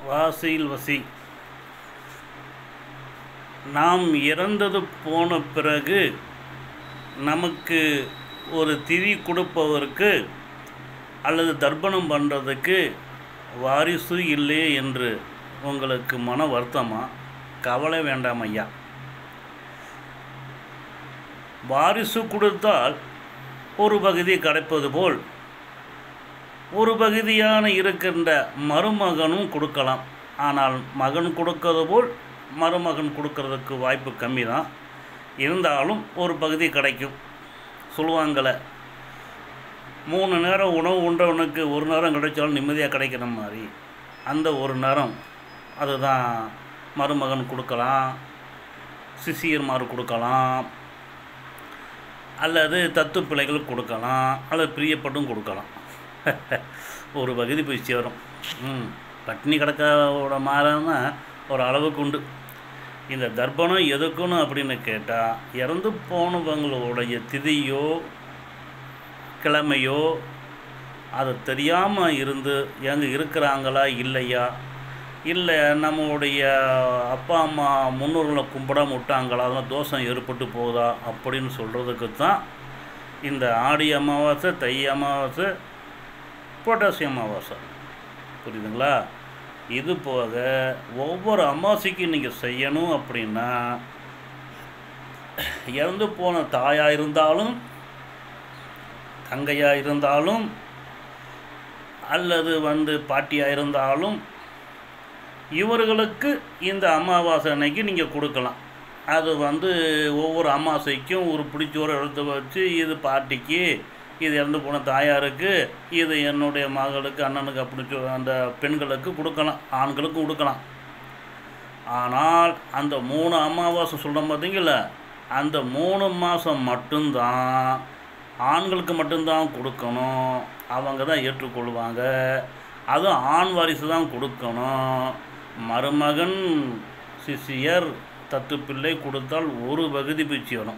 வாசியில் வசி நாம் இறந்தது போன பிறகு நமக்கு ஒரு திதி கொடுப்பவருக்கு அல்லது தர்ப்பணம் பண்ணுறதுக்கு வாரிசு இல்லை என்று உங்களுக்கு மன வருத்தமா கவலை வேண்டாம் ஐயா வாரிசு கொடுத்தால் ஒரு பகுதி கிடைப்பது போல் ஒரு பகுதியான இருக்கின்ற மருமகனும் கொடுக்கலாம் ஆனால் மகன் கொடுக்கறது போல் மருமகன் கொடுக்கறதுக்கு வாய்ப்பு கம்மி தான் இருந்தாலும் ஒரு பகுதி கிடைக்கும் சொல்லுவாங்கள மூணு நேரம் உணவு உண்டவனுக்கு ஒரு நேரம் கிடைச்சாலும் நிம்மதியாக கிடைக்கிற மாதிரி அந்த ஒரு நேரம் அதுதான் மருமகன் கொடுக்கலாம் சிசியர்மார் கொடுக்கலாம் அல்லது தத்து பிள்ளைகள் கொடுக்கலாம் அல்லது பிரியப்பட்டும் கொடுக்கலாம் ஒரு பகுதி போய் சேரும் ம் பட்னி கிடக்கோட மாறன்னா ஒரு அளவுக்கு உண்டு இந்த தர்ப்பணம் எதுக்குன்னு அப்படின்னு கேட்டால் இறந்து போனவங்களுடைய திதியோ கிழமையோ அது தெரியாமல் இருந்து எங்கே இருக்கிறாங்களா இல்லையா இல்லை நம்மளுடைய அப்பா அம்மா முன்னோர்களை கும்பிடாம விட்டாங்களா அதெல்லாம் தோஷம் ஏற்பட்டு போகுதா அப்படின்னு சொல்கிறதுக்கு தான் இந்த ஆடி அமாவாசை தை அமாவாசை புரட்டாசி அமாவாசை புரியுதுங்களா இது போக ஒவ்வொரு அமாவாசைக்கும் நீங்கள் செய்யணும் அப்படின்னா இறந்து போன தாயாக இருந்தாலும் தங்கையாக இருந்தாலும் அல்லது வந்து பாட்டியாக இருந்தாலும் இவர்களுக்கு இந்த அமாவாசை அன்னைக்கு நீங்கள் கொடுக்கலாம் அது வந்து ஒவ்வொரு அமாவாசைக்கும் ஒரு பிடிச்சோரை எடுத்து வச்சு இது பாட்டிக்கு இது இறந்து போன தாயாருக்கு இது என்னுடைய மகளுக்கு அண்ணனுக்கு அப்படி சொ அந்த பெண்களுக்கு கொடுக்கலாம் ஆண்களுக்கு கொடுக்கலாம் ஆனால் அந்த மூணு அமாவாசை சொல்கிறோம் பார்த்தீங்களா அந்த மூணு மாதம் மட்டும்தான் ஆண்களுக்கு மட்டும்தான் கொடுக்கணும் அவங்க தான் ஏற்றுக்கொள்வாங்க அதுவும் ஆண் வாரிசு தான் கொடுக்கணும் மருமகன் சிஷியர் தத்து பிள்ளை கொடுத்தால் ஒரு பகுதி பிச்சு வரும்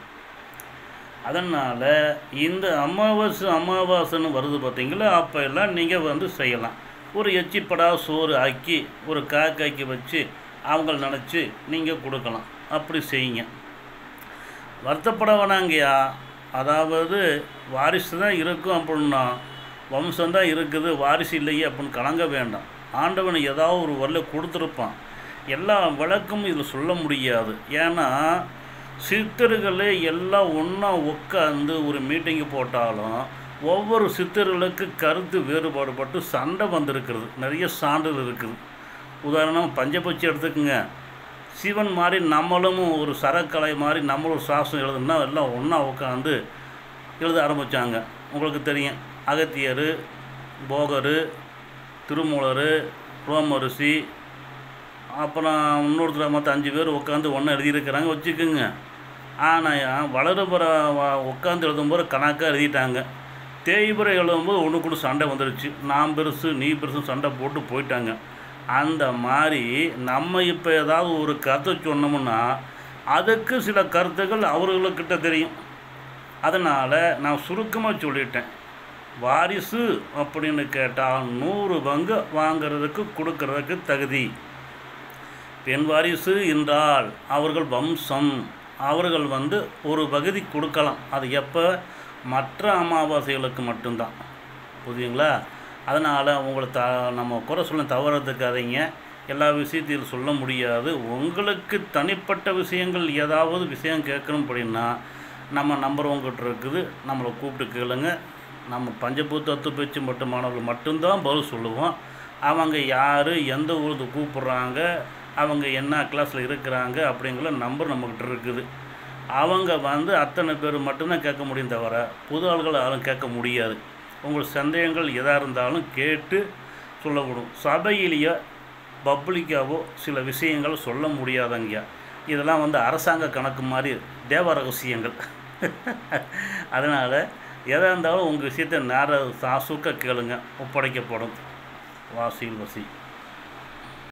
அதனால் இந்த அமாவாசை அமாவாசைன்னு வருது பார்த்தீங்களா அப்போ எல்லாம் நீங்கள் வந்து செய்யலாம் ஒரு எச்சிப்படா சோறு ஆக்கி ஒரு காக்காய்க்கு வச்சு அவங்கள நினச்சி நீங்கள் கொடுக்கலாம் அப்படி செய்யுங்க வருத்தப்பட வேணாங்கய்யா அதாவது வாரிசு தான் இருக்கும் அப்படின்னா வம்சம்தான் இருக்குது வாரிசு இல்லையே அப்படின்னு கலங்க வேண்டாம் ஆண்டவன் ஏதாவது ஒரு வரல கொடுத்துருப்பான் எல்லா விளக்கமும் இதில் சொல்ல முடியாது ஏன்னா சித்தர்களே எல்லாம் ஒன்றா உட்காந்து ஒரு மீட்டிங்கு போட்டாலும் ஒவ்வொரு சித்தர்களுக்கு கருத்து வேறுபாடுபட்டு சண்டை வந்திருக்கிறது நிறைய சான்றுகள் இருக்குது உதாரணம் பஞ்சபட்சி எடுத்துக்கோங்க சிவன் மாதிரி நம்மளும் ஒரு சரக்கலை மாதிரி நம்மளும் ஒரு சாசனம் எழுதுனா எல்லாம் ஒன்றா உட்காந்து எழுத ஆரம்பித்தாங்க உங்களுக்கு தெரியும் அகத்தியர் போகர் திருமூலர் ரோமரிசி அப்புறம் இன்னொருத்தர் மற்ற அஞ்சு பேர் உட்காந்து ஒன்றா எழுதியிருக்கிறாங்க வச்சுக்கோங்க ஆனால் வளருபுற உட்காந்து எழுதும்போது கணக்காக எழுதிட்டாங்க தேய்புரை எழுதும்போது ஒன்று கூட சண்டை வந்துடுச்சு நான் பெருசு நீ பெருசு சண்டை போட்டு போயிட்டாங்க அந்த மாதிரி நம்ம இப்போ ஏதாவது ஒரு கருத்தை சொன்னோம்னா அதுக்கு சில கருத்துக்கள் அவர்களுக்கிட்ட தெரியும் அதனால் நான் சுருக்கமாக சொல்லிட்டேன் வாரிசு அப்படின்னு கேட்டால் நூறு பங்கு வாங்கிறதுக்கு கொடுக்கறதுக்கு தகுதி பெண் வாரிசு என்றால் அவர்கள் வம்சம் அவர்கள் வந்து ஒரு பகுதி கொடுக்கலாம் அது எப்போ மற்ற அமாவாசைகளுக்கு மட்டும்தான் புரியுங்களா அதனால் உங்களை த நம்ம குறை சொல்ல தவறதுக்காதீங்க எல்லா விஷயத்தையும் சொல்ல முடியாது உங்களுக்கு தனிப்பட்ட விஷயங்கள் ஏதாவது விஷயம் கேட்கணும் அப்படின்னா நம்ம நம்பர் உங்ககிட்ட இருக்குது நம்மளை கூப்பிட்டு கேளுங்க நம்ம பஞ்சபூத்த தத்து பேச்சு மட்டும் மாணவர்கள் மட்டும்தான் பதில் சொல்லுவோம் அவங்க யார் எந்த ஊருக்கு கூப்பிட்றாங்க அவங்க என்ன கிளாஸில் இருக்கிறாங்க அப்படிங்கிற நம்பர் நம்மக்கிட்ட இருக்குது அவங்க வந்து அத்தனை பேர் மட்டும்தான் கேட்க முடியும் தவிர புது ஆள்கள் யாரும் கேட்க முடியாது உங்கள் சந்தேகங்கள் எதாக இருந்தாலும் கேட்டு சொல்லப்படும் சபையிலேயே பப்ளிக்காவோ சில விஷயங்கள் சொல்ல முடியாதங்க இதெல்லாம் வந்து அரசாங்க கணக்கு மாதிரி தேவ ரகசியங்கள் அதனால் எதாக இருந்தாலும் உங்கள் விஷயத்தை நேர சாசுக்க கேளுங்க ஒப்படைக்கப்படும் வாசியில் வசி